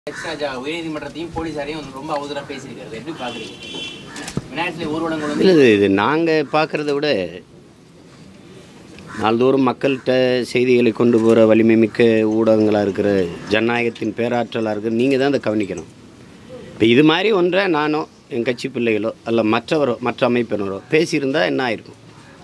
H ராஜா உயர்நீதிமன்றத்தையும் போலீஸாரையும் வந்து ரொம்ப அவதூறாக பேசியிருக்காரு எப்படி பார்க்குறீங்க விநாயகத்தில் ஊர்வலங்கள் வந்து இல்லை இது- இது நாங்கள் பார்க்குறத விட நாள்தோறும் மக்கள்கிட்ட செய்திகளை கொண்டு போகிற வலிமை மிக்க ஊடகங்களாக இருக்கிற ஜனநாயகத்தின் பேராற்றலாக இருக்கிற நீங்கள் தான் அதை கவனிக்கணும் இப்போ இது மாதிரி ஒன்றை நானோ என் கட்சி பிள்ளைகளோ அல்ல மற்றவரோ மற்ற அமைப்பினரோ பேசியிருந்தால் என்ன ஆயிருக்கும்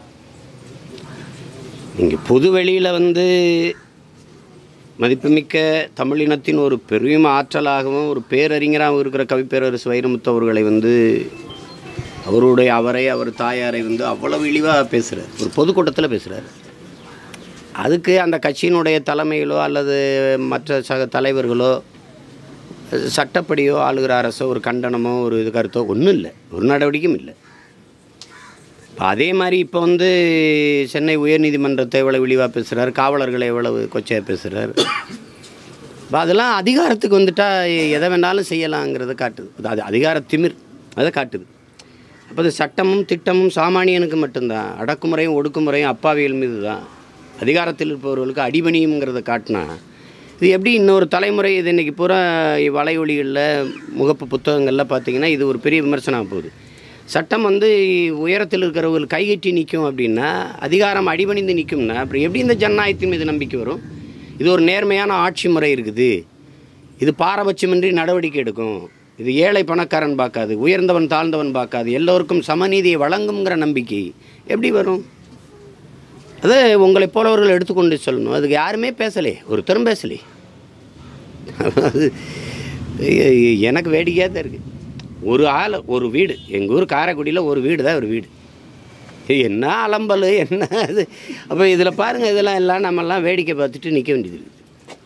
நீங்கள் பொது வெளியில் வந்து மதிப்புமிக்க தமிழினத்தின் ஒரு பெரும் ஆற்றலாகவும் ஒரு பேரறிஞராகவும் இருக்கிற கவிப்பேரரசு வைரமுத்து அவர்களை வந்து அவருடைய அவரை அவர் தாயாரை வந்து அவ்வளவு இழிவாக பேசுகிறார் ஒரு பொதுக்கூட்டத்தில் பேசுகிறார் அதுக்கு அந்த கட்சியினுடைய தலைமைகளோ அல்லது மற்ற சக தலைவர்களோ சட்டப்படியோ ஆளுகிற அரசோ ஒரு கண்டனமோ ஒரு இது கருத்தோ ஒன்றும் இல்லை ஒரு நடவடிக்கையும் இல்லை இப்ப அதே மாதிரி இப்போ வந்து சென்னை உயர்நீதிமன்றத்தை எவ்வளவு இழிவாக பேசுகிறார் காவலர்களை எவ்வளவு கொச்சையாக பேசுகிறார் இப்போ அதெல்லாம் அதிகாரத்துக்கு வந்துட்டா எதை வேணாலும் செய்யலாங்கிறத காட்டுது அது அது அதிகார திமிர் அதை காட்டுது அப்போ அது சட்டமும் திட்டமும் சாமானியனுக்கு மட்டும்தான் அடக்குமுறையும் ஒடுக்குமுறையும் அப்பாவிகள் மீது தான் அதிகாரத்தில் இருப்பவர்களுக்கு அடிபணியுங்கிறத காட்டினா இது எப்படி இன்னொரு தலைமுறை இது இன்றைக்கி பூரா வலையொலிகளில் முகப்பு புத்தகங்களில் பார்த்தீங்கன்னா இது ஒரு பெரிய விமர்சனம் போகுது சட்டம் வந்து உயரத்தில் இருக்கிறவர்கள் கைகட்டி நிற்கும் அப்படின்னா அதிகாரம் அடிபணிந்து நிற்கும்னா அப்புறம் எப்படி இந்த ஜனநாயகத்தின் மீது நம்பிக்கை வரும் இது ஒரு நேர்மையான ஆட்சி முறை இருக்குது இது பாரபட்சமின்றி நடவடிக்கை எடுக்கும் இது ஏழை பணக்காரன் பார்க்காது உயர்ந்தவன் தாழ்ந்தவன் பார்க்காது எல்லோருக்கும் சமநீதியை வழங்குங்கிற நம்பிக்கை எப்படி வரும் அதை உங்களைப் போலவர்கள் எடுத்துக்கொண்டு சொல்லணும் அதுக்கு யாருமே பேசலே ஒருத்தரும் பேசலே அது எ- எனக்கு வேடிக்கையாக தான் இருக்குது ஒரு ஆள் ஒரு வீடு எங்கள் ஊர் காரைக்குடியில் ஒரு வீடு தான் ஒரு வீடு என்ன அலம்பல் என்ன அது அப்போ இதில் பாருங்கள் இதெல்லாம் எல்லாம் நம்மெல்லாம் வேடிக்கை பார்த்துட்டு நிற்க வேண்டியது இருக்குது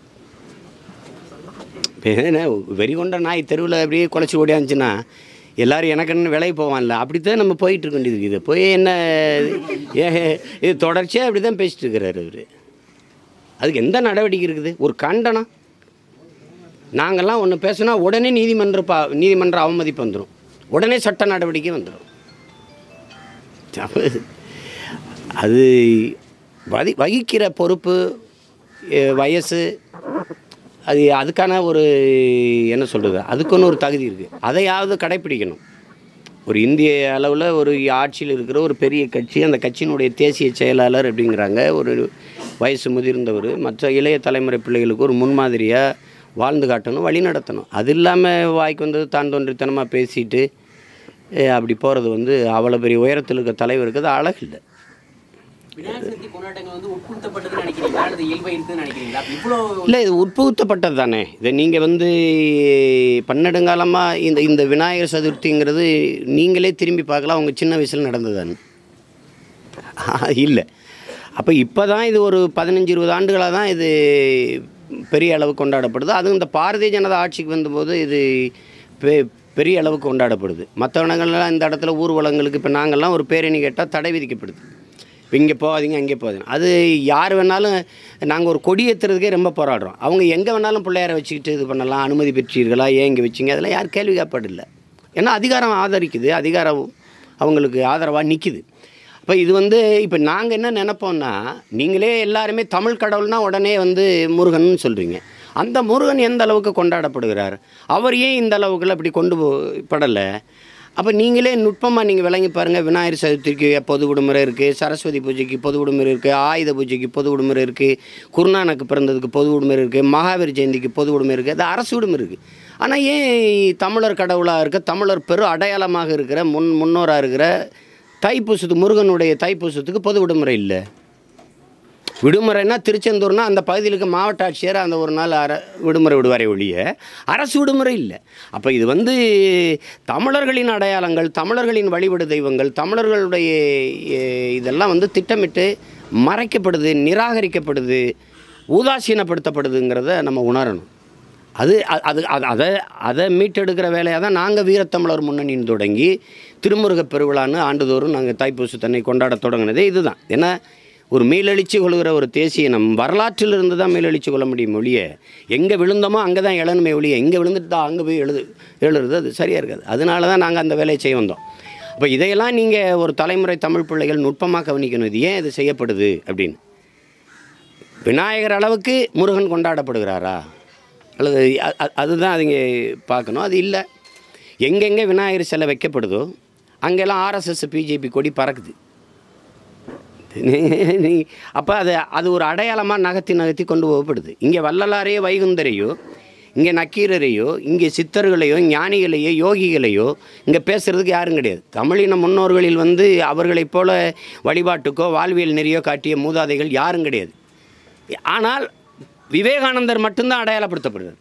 இப்போ என்ன வெறி கொண்ட நாய் தெருவில் அப்படியே குலைச்சி ஓடியாந்துச்சுன்னா எல்லாரும் எனக்குன்னு விலைக்கு போவான்ல அப்படித்தான் நம்ம போயிட்டு இருக்க வேண்டியது இருக்குது போய் என்ன ஏ இது தொடர்ச்சியாக அப்படி தான் பேசிட்டு இருக்கிறாரு அவர் அதுக்கு எந்த நடவடிக்கை இருக்குது ஒரு கண்டனம் நாங்கள்லாம் ஒன்று பேசுனா உடனே நீதிமன்ற பா நீதிமன்ற அவமதிப்பு வந்துடும் உடனே சட்ட நடவடிக்கை வந்துடும் அப்ப அது வதி வகிக்கிற பொறுப்பு எ, வயசு அது அதுக்கான ஒரு என்ன சொல்கிறது அதுக்குன்னு ஒரு தகுதி இருக்குது அதையாவது கடைப்பிடிக்கணும் ஒரு இந்திய அளவில் ஒரு ஆட்சியில் இருக்கிற ஒரு பெரிய கட்சி அந்த கட்சியினுடைய தேசிய செயலாளர் அப்படிங்கிறாங்க ஒரு வயசு முதிர்ந்தவர் மற்ற இளைய தலைமுறை பிள்ளைகளுக்கு ஒரு முன்மாதிரியாக வாழ்ந்து காட்டணும் வழி நடத்தணும் அது இல்லாமல் வாய்க்கு வந்தது தான் தோன்றித்தனமாக பேசிட்டு அஹ், அப்படி போகிறது வந்து அவ்வளோ பெரிய உயரத்தில் இருக்க தலைவருக்கு அது அழகில்லை விநாயகர் சதுர்த்தி கொண்டாட்டங்கள் வந்து உட்புகுத்தப்பட்டதுன்னு நினைக்கிறீங்களா அல்லது இயல்பாக இருக்குதுன்னு நினைக்கிறீங்களா அப்ப இவ்வளோ இல்லை இது உட்புகுத்தப்பட்டது தானே இதை நீங்கள் வந்து பன்னெடுங்காலமாக இந்த இந்த விநாயகர் சதுர்த்திங்கிறது நீங்களே திரும்பி பார்க்கலாம் உங்கள் சின்ன வயசில் நடந்ததான்னு இல்லை அப்போ இப்போ தான் இது ஒரு பதினஞ்சு இருபது ஆண்டுகளாக தான் இது பெரிய அளவு கொண்டாடப்படுது அதுவும் இந்த பாரதிய ஜனதா ஆட்சிக்கு வந்தபோது இது பெ பெரிய அளவுக்கு கொண்டாடப்படுது மற்ற இடங்கள்லாம் இந்த இடத்துல ஊர்வலங்களுக்கு இப்போ நாங்கள்லாம் ஒரு பேரணி கேட்டால் தடை விதிக்கப்படுது இப்போ இங்கே போகாதீங்க அங்கே போகாதீங்க அது யார் வேணாலும் நாங்கள் ஒரு கொடி ஏற்றுறதுக்கே ரொம்ப போராடுறோம் அவங்க எங்கே வேணாலும் பிள்ளையாரை வச்சுக்கிட்டு இது பண்ணலாம் அனுமதி பெற்றீர்களா ஏன் இங்கே வச்சிங்க அதெல்லாம் யாரும் கேள்வி கேட்பதில்லை ஏன்னா அதிகாரம் ஆதரிக்குது அதிகாரம் அவங்களுக்கு ஆதரவாக நிற்கிது அப்போ இது வந்து இப்போ நாங்கள் என்ன நினைப்போம்னா நீங்களே எல்லாருமே தமிழ் கடவுள்னா உடனே வந்து முருகன் சொல்கிறீங்க அந்த முருகன் எந்த அளவுக்கு கொண்டாடப்படுகிறார் அவர் ஏன் இந்த அளவுக்குள்ள இப்படி கொண்டு போ படலை அப்போ நீங்களே நுட்பமாக நீங்கள் விளங்கி பாருங்கள் விநாயகர் சதுர்த்திக்கு பொது விடுமுறை இருக்குது சரஸ்வதி பூஜைக்கு பொது விடுமுறை இருக்குது ஆயுத பூஜைக்கு பொது விடுமுறை இருக்குது குருநானக்கு பிறந்ததுக்கு பொது விடுமுறை இருக்குது மகாவீர் ஜெயந்திக்கு பொது விடுமுறை இருக்குது அது அரசு விடுமுறை இருக்குது ஆனால் ஏன் தமிழர் கடவுளாக இருக்க தமிழர் பெரு அடையாளமாக இருக்கிற முன் முன்னோராக இருக்கிற தைப்பூசத்துக்கு முருகனுடைய தைப்பூசத்துக்கு பொது விடுமுறை இல்லை விடுமுறைன்னா திருச்செந்தூர்னா அந்த பகுதியில் இருக்க மாவட்ட ஆட்சியர் அந்த ஒரு நாள் அர விடுமுறை விடுவாரே ஒழிய அரசு விடுமுறை இல்லை அப்போ இது வந்து தமிழர்களின் அடையாளங்கள் தமிழர்களின் வழிபடு தெய்வங்கள் தமிழர்களுடைய எ, இதெல்லாம் வந்து திட்டமிட்டு மறைக்கப்படுது நிராகரிக்கப்படுது உதாசீனப்படுத்தப்படுதுங்கிறத நம்ம உணரணும் அது அ- அது அது அதை அதை மீட்டெடுக்கிற வேலையாக தான் நாங்கள் வீரத்தமிழர் முன்னணின்னு தொடங்கி திருமுருகப் பெருவிழான்னு ஆண்டுதோறும் நாங்கள் தைப்பூச தன்னை கொண்டாட தொடங்கினதே இதுதான் ஏன்னா ஒரு மேலெழுச்சி கொள்கிற ஒரு தேசிய நம் வரலாற்றிலிருந்து தான் மேலெழுச்சி கொள்ள முடியும் ஒழிய எங்கே விழுந்தோமோ அங்கே தான் எழணுமே ஒழிய எங்கே விழுந்துட்டு தான் அங்கே போய் எழுது எழுதுறது அது சரியாக இருக்காது அதனால தான் நாங்கள் அந்த வேலையை செய்ய வந்தோம் அப்போ இதையெல்லாம் நீங்கள் ஒரு தலைமுறை தமிழ் பிள்ளைகள் நுட்பமாக கவனிக்கணும் இது ஏன் இது செய்யப்படுது அப்படின்னு விநாயகர் அளவுக்கு முருகன் கொண்டாடப்படுகிறாரா அல்லது அ- அ- அதுதான் அதுங்க பார்க்கணும் அது இல்லை எங்கெங்கே விநாயகர் சிலை வைக்கப்படுதோ அங்கெல்லாம் ஆர்எஸ்எஸ் பிஜேபி கொடி பறக்குது நீ அப்போ அது அது ஒரு அடையாளமாக நகர்த்தி நகர்த்தி கொண்டு போகப்படுது இங்கே வள்ளலாரையோ வைகுந்தரையோ இங்கே நக்கீரரையோ இங்கே சித்தர்களையோ ஞானிகளையோ யோகிகளையோ இங்கே பேசுகிறதுக்கு யாரும் கிடையாது தமிழின முன்னோர்களில் வந்து அவர்களைப் போல வழிபாட்டுக்கோ வாழ்வியல் நெறியோ காட்டிய மூதாதைகள் யாரும் கிடையாது ஆனால் விவேகானந்தர் மட்டும்தான் அடையாளப்படுத்தப்படுறார்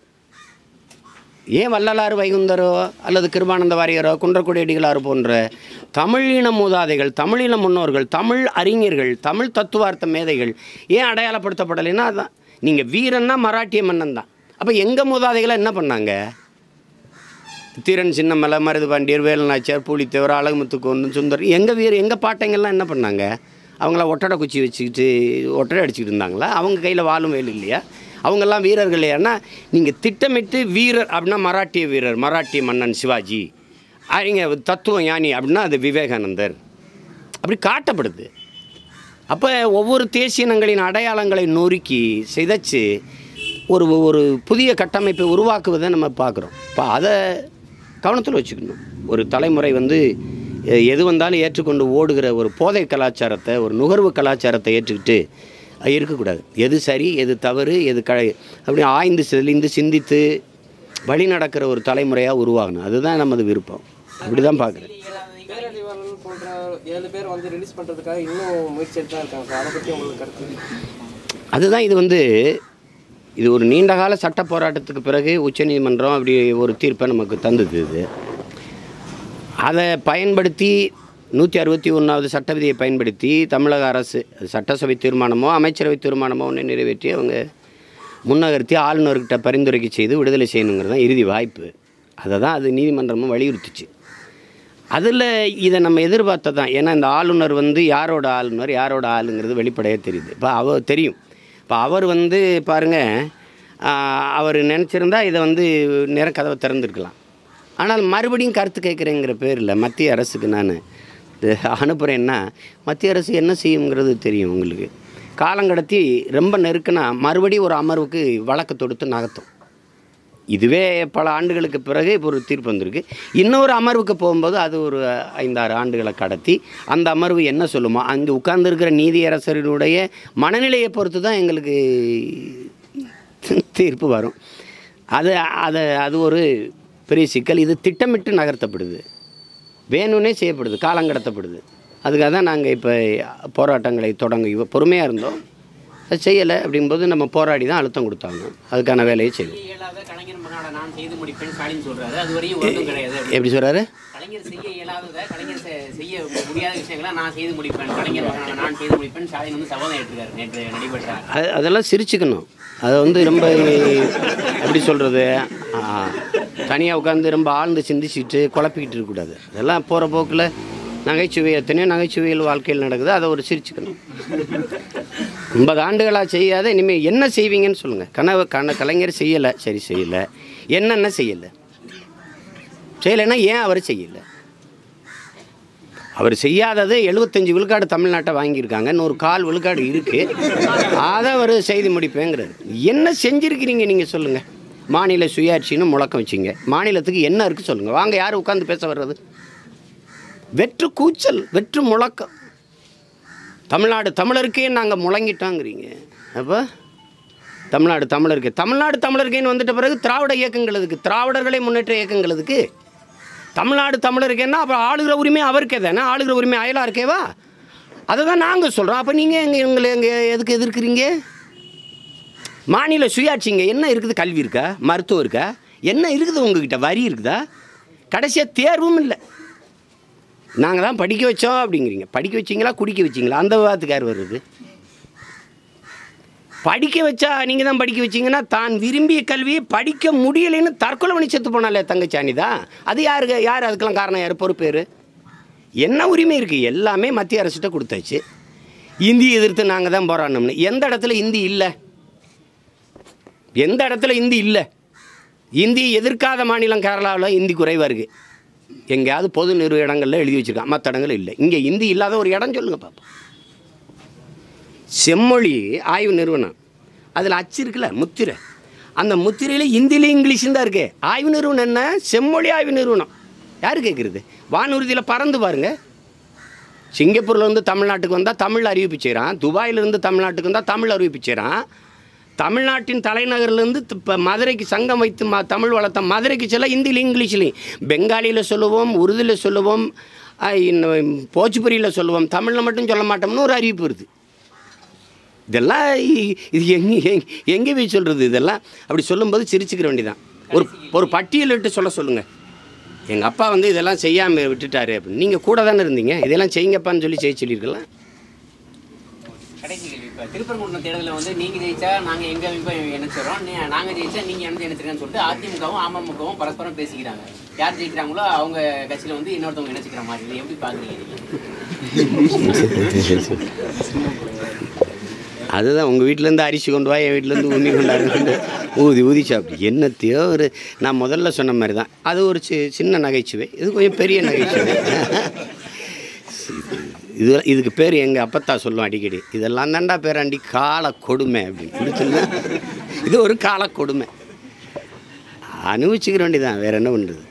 ஏன் வள்ளலார் வைகுந்தரோ அல்லது கிருபானந்த வாரியரோ குன்றக்குடி அடிகளார் போன்ற தமிழின மூதாதைகள் தமிழின முன்னோர்கள் தமிழ் அறிஞர்கள் தமிழ் தத்துவார்த்த மேதைகள் ஏன் அடையாளப்படுத்தப்படலைன்னா அதான் நீங்கள் வீரன்னா மராட்டிய மன்னன் தான் அப்போ எங்கள் மூதாதைகளை என்ன பண்ணாங்க தீரன் சின்னமலை மருது பாண்டியர் வேலுநாச்சியார் பூலித்தேவர் அழகுமுத்து கொண்டு சுந்தர் எங்கள் வீர எங்கள் பாட்டைங்கள்லாம் என்ன பண்ணாங்க அவங்களாம் ஒட்டடை குச்சி வச்சுக்கிட்டு ஒட்டடை அடிச்சுக்கிட்டு இருந்தாங்களா அவங்க கையில் வாழும் வேலு இல்லையா அவங்கெல்லாம் வீரர்கள் இல்லையானா நீங்கள் திட்டமிட்டு வீரர் அப்படின்னா மராட்டிய வீரர் மராட்டிய மன்னன் சிவாஜி அவங்க தத்துவ ஞானி அப்படின்னா அது விவேகானந்தர் அப்படி காட்டப்படுது அப்போ ஒவ்வொரு தேசியனங்களின் அடையாளங்களை நொறுக்கி சிதைச்சு ஒரு ஒரு புதிய கட்டமைப்பை உருவாக்குவதை நம்ம பார்க்குறோம் இப்போ அதை கவனத்தில் வச்சுக்கணும் ஒரு தலைமுறை வந்து எ- எது வந்தாலும் ஏற்றுக்கொண்டு ஓடுகிற ஒரு போதை கலாச்சாரத்தை ஒரு நுகர்வு கலாச்சாரத்தை ஏற்றுக்கிட்டு அஹ், இருக்கக்கூடாது எது சரி எது தவறு எது க அப்படி ஆய்ந்து தெளிந்து சிந்தித்து வழி நடக்கிற ஒரு தலைமுறையாக உருவாகணும் அதுதான் நமது விருப்பம் அப்படி தான் பார்க்குறேன் பேரறிவாளன் போன்ற ஏழு பேர் வந்து ரிலீஸ் பண்ணுறதுக்காக இன்னும் முயற்சி எடுத்து தான் இருக்காங்க சார் அதை பற்றி உங்களுக்கு கருத்து அதுதான் இது வந்து இது ஒரு நீண்டகால சட்ட போராட்டத்துக்கு பிறகு உச்சநீதிமன்றம் அப்படி ஒரு தீர்ப்பை நமக்கு தந்தது இது அதை பயன்படுத்தி நூற்றி அறுபத்தி ஒன்றாவது சட்ட விதியை பயன்படுத்தி தமிழக அரசு அது சட்டசபை தீர்மானமோ அமைச்சரவை தீர்மானமோ ஒன்று நிறைவேற்றி அவங்க முன்னகர்த்தி ஆளுநர்கிட்ட பரிந்துரைக்கு செய்து விடுதலை செய்யணுங்கிறது தான் இறுதி வாய்ப்பு அதை தான் அது நீதிமன்றமும் வலியுறுத்துச்சு அதில் இதை நம்ம எதிர்பார்த்தது தான் ஏன்னா இந்த ஆளுநர் வந்து யாரோட ஆளுநர் யாரோட ஆளுங்கிறது வெளிப்படையாக தெரியுது இப்போ அவர் தெரியும் இப்போ அவர் வந்து பாருங்கள் அவர் நினச்சிருந்தா இதை வந்து நேரம் கதவை திறந்துருக்கலாம் ஆனால் மறுபடியும் கருத்து கேட்குறேங்கிற பேரில் மத்திய அரசுக்கு நான் அனுப்புகிறேன்னா மத்திய அரசு என்ன செய்யுங்கிறது தெரியும் உங்களுக்கு காலங்கடத்தி ரொம்ப நெருக்குனா மறுபடியும் ஒரு அமர்வுக்கு வழக்கு தொடுத்து நகர்த்தும் இதுவே பல ஆண்டுகளுக்கு பிறகு இப்போ ஒரு தீர்ப்பு வந்திருக்கு இன்னொரு அமர்வுக்கு போகும்போது அது ஒரு ஐந்தாறு ஆண்டுகளை கடத்தி அந்த அமர்வு என்ன சொல்லுமோ அங்கே உட்கார்ந்துருக்கிற நீதியரசரினுடைய மனநிலையை பொறுத்து தான் எங்களுக்கு தீர்ப்பு வரும் அது அது அது ஒரு பெரிய சிக்கல் இது திட்டமிட்டு நகர்த்தப்படுது வேணும்னே செய்யப்படுது காலங்கடத்தப்படுது அதுக்காக தான் நாங்கள் இப்போ போராட்டங்களை தொடங்கி பொறுமையாக இருந்தோம் அது செய்யலை அப்படிங்கும்போது நம்ம போராடி தான் அழுத்தம் கொடுத்தாங்க அதுக்கான வேலையை செய்வோம் செய்ய இயலாத கலைஞர் மகனாட நான் செய்து முடிப்பேன் ஸ்டாலின் சொல்றாரு அது வரையும் ஒன்றும் கிடையாது அப்படி. எப்படி சொல்கிறாரு கலைஞர் செய்ய இயலாததை கலைஞர் செ- செய்ய முடியாத விஷயங்களை நான் செய்து முடிப்பேன் கலைஞர் மகனாட நான் செய்து முடிப்பேன் ஸ்டாலின் வந்து சபதம் ஏற்றுக்காரு நேற்று நடைபெற்ற அது அதெல்லாம் சிரிச்சுக்கணும் அதை வந்து ரொம்ப எப்படி சொல்கிறது தனியாக உட்காந்து ரொம்ப ஆழ்ந்து சிந்திச்சுட்டு குழப்பிக்கிட்டு இருக்கக்கூடாது அதெல்லாம் போகிற போக்கில் நகைச்சுவை எத்தனையோ நகைச்சுவைகள் வாழ்க்கையில் நடக்குது அதை ஒரு சிரிச்சுக்கணும் ஐம்பது ஆண்டுகளாக செய்யாத இனிமேல் என்ன செய்வீங்கன்னு சொல்லுங்கள் கனவு கன கலைஞர் செய்யலை சரி செய்யலை என்னென்ன செய்யலை செய்யலைன்னா ஏன் அவர் செய்யலை அவர் செய்யாதது எழுபத்தஞ்சு விழுக்காடு தமிழ்நாட்டை வாங்கியிருக்காங்க இன்னொரு கால் விழுக்காடு இருக்குது அதை அவர் செய்து முடிப்பேங்கிறாரு என்ன செஞ்சுருக்கிறீங்க நீங்கள் சொல்லுங்கள் மாநில சுயாட்சின்னு முழக்கம் வச்சிங்க மாநிலத்துக்கு என்ன இருக்குது சொல்லுங்கள் வாங்க யார் உட்காந்து பேச வர்றது வெற்று கூச்சல் வெற்று முழக்கம் தமிழ்நாடு தமிழருக்கே நாங்கள் முழங்கிட்டோங்கிறீங்க அப்போ தமிழ்நாடு தமிழருக்கு தமிழ்நாடு தமிழருக்கேன்னு வந்துட்ட பிறகு திராவிட இயக்கங்கள் எதுக்கு திராவிடர்களை முன்னேற்ற இயக்கங்கள் எதுக்கு தமிழ்நாடு தமிழருக்கேன்னா அப்போ ஆளுகிற உரிமை அவருக்கே தானே ஆளுகிற உரிமை அயலாருக்கேவா அதை தான் நாங்கள் சொல்கிறோம் அப்போ நீங்கள் எங்கே எங்களை எங்கே எதுக்கு எதிர்க்கிறீங்க மாநில சுயாட்சிங்க என்ன இருக்குது கல்வி இருக்கா மருத்துவம் இருக்கா என்ன இருக்குது உங்ககிட்ட வரி இருக்குதா கடைசியாக தேர்வும் இல்லை நாங்கள் தான் படிக்க வச்சோம் அப்படிங்கிறீங்க படிக்க வச்சிங்களா குடிக்க வச்சிங்களா அந்த விவாதத்துக்கு யார் வருது படிக்க வச்சா நீங்கள் தான் படிக்க வச்சீங்கன்னா தான் விரும்பிய கல்வியை படிக்க முடியலைன்னு தற்கொலை பண்ணி செத்து போனாலே தங்கச்சாணி தான் அது யாருக்கு யார் அதுக்கெல்லாம் காரணம் யார் பொறுப்பேர் என்ன உரிமை இருக்குது எல்லாமே மத்திய அரசுகிட்ட கொடுத்தாச்சு இந்தி எதிர்த்து நாங்கள் தான் போராடணும்னு எந்த இடத்துல இந்தி இல்லை எந்த இடத்துல இந்தி இல்லை இந்தி எதிர்க்காத மாநிலம் கேரளாவில் இந்தி குறைவாக இருக்குது எங்கேயாவது பொது நிறுவ இடங்களில் எழுதி வச்சுருக்கான் மற்ற இடங்கள் இல்லை இங்கே இந்தி இல்லாத ஒரு இடம் சொல்லுங்கள் பாப்போம் செம்மொழி ஆய்வு நிறுவனம் அதில் அச்சு இருக்குல்ல முத்திரை அந்த முத்திரையில் ஹிந்திலையும் இங்கிலீஷும் தான் இருக்கு ஆய்வு நிறுவனம் என்ன செம்மொழி ஆய்வு நிறுவனம் யார் கேட்குறது வானூர்தியில் பறந்து பாருங்க சிங்கப்பூர்ல இருந்து தமிழ்நாட்டுக்கு வந்தால் தமிழ் அறிவிப்பு செய்கிறான் துபாயிலிருந்து தமிழ்நாட்டுக்கு வந்தால் தமிழ் அறிவிப்பு செய்கிறான் தமிழ்நாட்டின் தலைநகர்லேருந்து இப்போ மதுரைக்கு சங்கம் வைத்து ம தமிழ் வளர்த்த மதுரைக்கு செல்ல ஹிந்திலையும் இங்கிலீஷ்லையும் பெங்காலியில் சொல்லுவோம் உருதுல சொல்லுவோம் அஹ், இன்னும் போச்சுப்புரியில் சொல்லுவோம் தமிழில் மட்டும் சொல்ல மாட்டோம்னு ஒரு அறிவிப்பு வருது இதெல்லாம் இ- இது எங்கே எங்க- எங்கே போய் சொல்கிறது இதெல்லாம் அப்படி சொல்லும்போது சிரிச்சுக்கிற வேண்டியதான் ஒரு ஒரு பட்டியலிட்டு சொல்ல சொல்லுங்கள் எங்கள் அப்பா வந்து இதெல்லாம் செய்யாமல் விட்டுட்டாரு அப்படின்னு நீங்கள் கூட தானே இருந்தீங்க இதெல்லாம் செய்யுங்கப்பான்னு சொல்லி செய்ய சொல்லியிருக்கலாம் கடைசி கேள்வி இப்போ திருப்பரங்குன்றம் தேர்தலில் வந்து நீங்க ஜெயிச்சா நாங்க எங்க அமைப்பை இணைச்சிடறோம் நீ நாங்க ஜெயிச்சா நீங்க என்ன இணைச்சிருக்கேன்னு சொல்லிட்டு அதிமுகவும் அமமுகவும் பரஸ்பரம் பேசிக்கிறாங்க யார் ஜெயிக்கிறாங்களோ அவங்க கட்சியில வந்து இன்னொருத்தவங்க இணைச்சிக்கிற மாதிரி இது எப்படி பாக்குறீங்க நீங்க அதுதான் உங்கள் வீட்டிலேருந்து அரிசி கொண்டு வா என் வீட்டிலேருந்து உண்ணி கொண்டாரு ஊதி ஊதி சாப்பிட்டு என்னத்தையோ ஒரு நான் முதல்ல சொன்ன மாதிரி தான் அது ஒரு சி சின்ன நகைச்சுவை இது கொஞ்சம் பெரிய நகைச்சுவை இது இதுக்கு பேர் எங்கள் அப்பத்தா சொல்லும் அடிக்கடி இதெல்லாம் தாண்டா பேராண்டி கால கொடுமை அப்படின்னு இப்படி சொல்லுவேன் இது ஒரு கால கொடுமை அனுபவிச்சுக்கிற வேண்டியதான் வேற என்ன பண்ணுறது